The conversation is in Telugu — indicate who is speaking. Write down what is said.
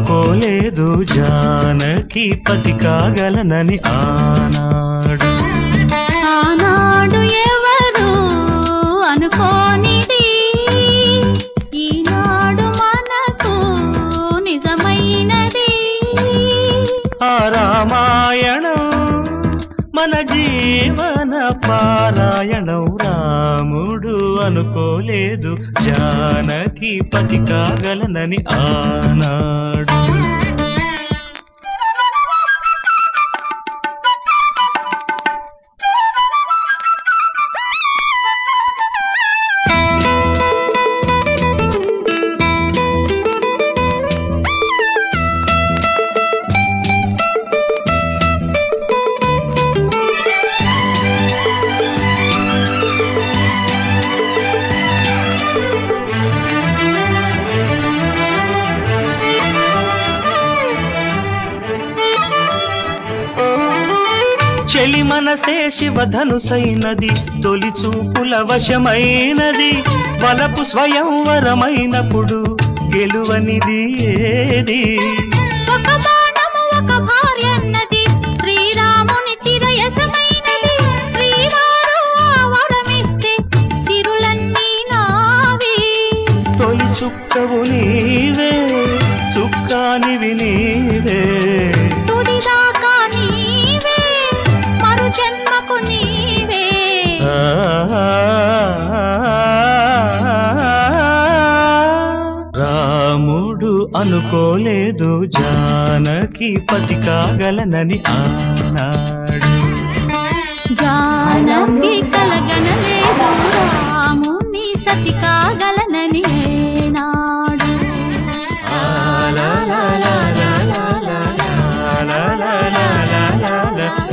Speaker 1: అనుకోలేదు జానకి పతి కాగలనని ఆనాడు
Speaker 2: ఆనాడు ఎవరు అనుకోనిది ఈనాడు మనకు నిజమైనది
Speaker 1: ఆ రామాయణం మన జీవన పారాయణం రాముడు అనుకోలేదు జానకి పతి కాగలనని ఆనాడు చెలి మనసే శివధనుసైనది తొలి చూపుల వశమైనది వలపు స్వయంవరమైనప్పుడు గెలువనిది ఏది
Speaker 2: ఒక బాణము ఒక భార్య అన్నది శ్రీరాముని చిరయసమైనది శ్రీవారు ఆ వరమిస్తే సిరులన్నీ నావి
Speaker 1: తొలి చుక్కవు నీవే చుక్కానివి నీవే
Speaker 2: తుడిదాకా నీవే మరు జన్మకు నీవే
Speaker 1: ఆ, రాముడు అనుకోలేదు జానకి పతి కాగలనని ఆనాడు
Speaker 2: జానకి కలగనలేదు రాముని సతి కాగలనని ఏనాడు
Speaker 1: ఆ, లా, లా, లా, లా, లా, లా, లా, లా, లా, లా, లా, లా.